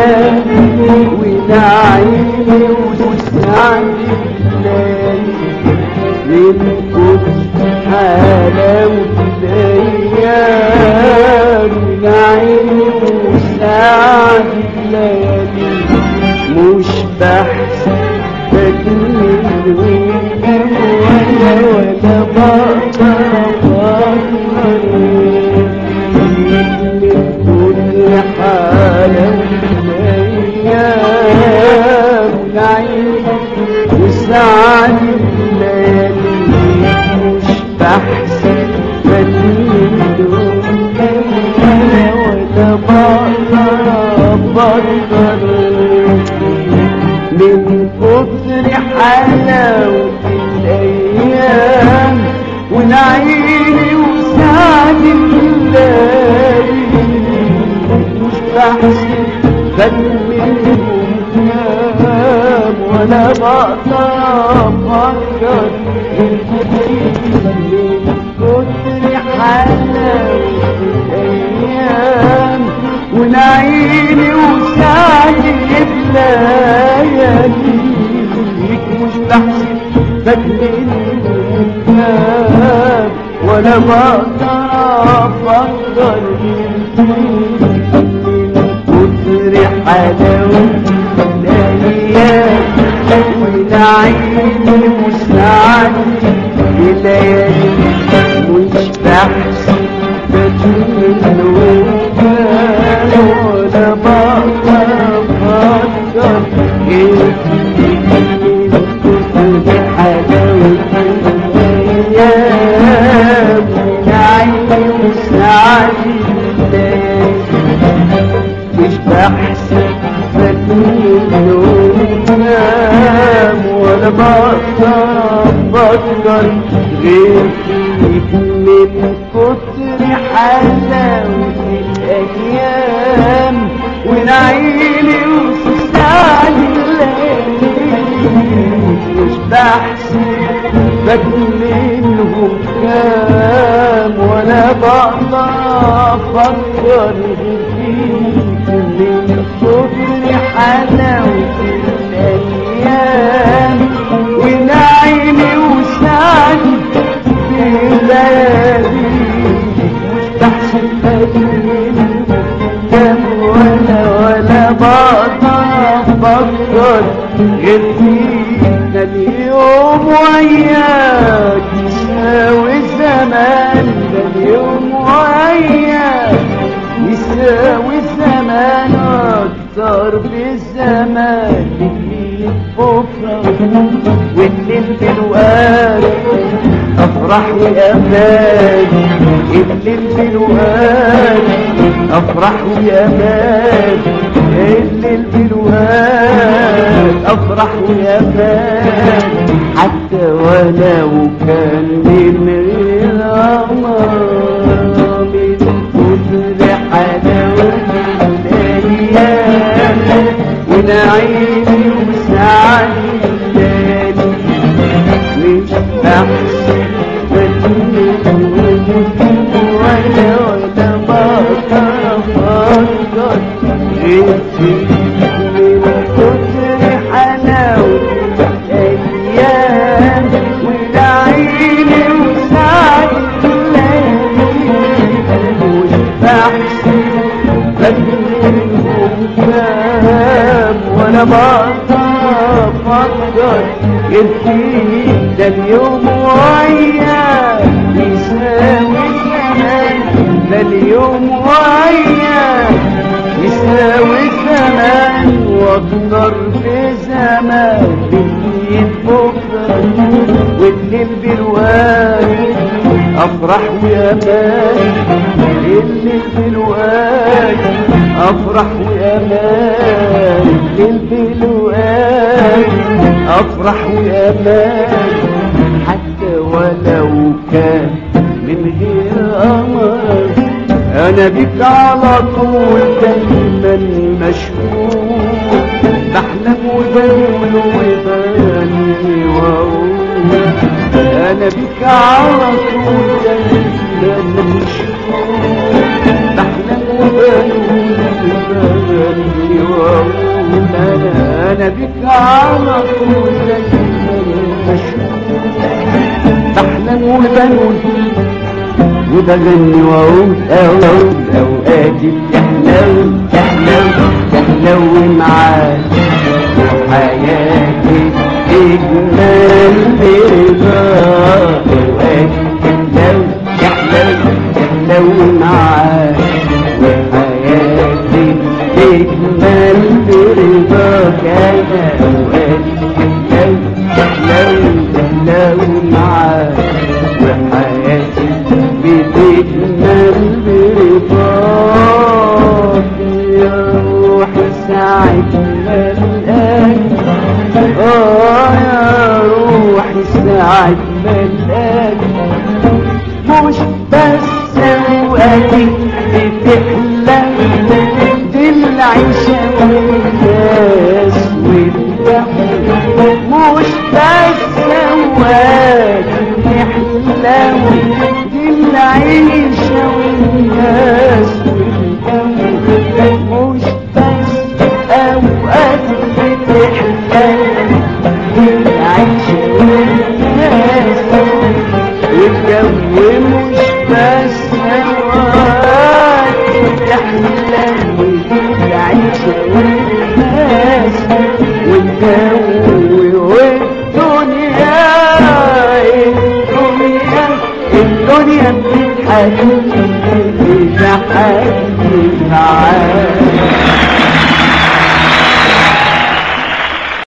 الايام ونعيم وسعد الليالي من كتر حلاوة الايام ونعيم وسعد الليالي مش بحسب بجمل ويجيب ولا ولا بقدر افكر من كل حالة الايام نعيم وسعد الليالي مش بحسب بجمل ولا ولا بقدر افكر من كتر حلاوة الأيام ونعيمي وسعد الليالي مش بحسب منهم كام ولا بقدر أفكر من كتر حلاوة الأيام ونعيمي وسعد الليالي مش بحسب بجنن الكلام ولا بقدر افكر كتر حلاوة الايام ونعيمي وسعد الليالي مش بحسب بجنن ولا بقدر افكر مش بحسب ولا بقدر افكر غير فيك من كتر حلاوة الايام ونعيمي وسعد مش بحسب منهم كام ولا بقدر افكر فيك من كتر حلاوة الايام ونعيمي وسعد الليالي مش بحسب منهم كام ولا ولا بقدر افكر غير فيك اليوم وياك يساوي الزمان ده اليوم وياك يساوي الزمان اكتر بالزمان اللي بكره والليل بالوقت افرح وامان الليل بالوقت افرح وامان الليل بالوقت افرح وامان حتى ولو كان من غير امر من كتر حلاوه الايام ونعيمي وسعد الليالي مش بحسب ولا ولا بقدر افكر غير فيك من كتر حلاوة الأيام ونعيمي وسعد الليالي مش بحسب بجننهم كام ولا بقدر افكر غير فيك ده اليوم وياك يساوي زمان ده اليوم وياك يساوي زمان واكتر في زمان بالليل بكره والليل بالواد افرح وامان الليل بالواد افرح وامان الليل بالواد افرح وامان حتى ولو كان من غير امر انا بك على طول دايما مشغول بحلم وبقول وباني واقول انا بك على طول دايما مشغول بحلم وبقول وباني واقول بك على طول دايما مشغول بحلم وبنول وبغني واقول اقول اوقاتي بتحلو تحلو تحلو معاك وحياتي اجمل برضاك اوقاتي تحلو تحلو تحلو معاك وحياتي اجمل برضاك انا اوقاتي تحلو تحلو تحلو معاك وحياتي بتجمل برضاك يا روحي ساعة ما القاك اه يا روحي ساعة ما القاك مش بس اوقاتي بتحلى دي العيشة والناس والدم مش بس اوقاتي بتحلى دي العيشة والناس والدم مش بس اوقاتي بتحلى دي العيشة والناس والجو مش بس هواك تحلم العيشة والناس والجو والدنيا الدنيا الدنيا بتضحك إذا حد معاك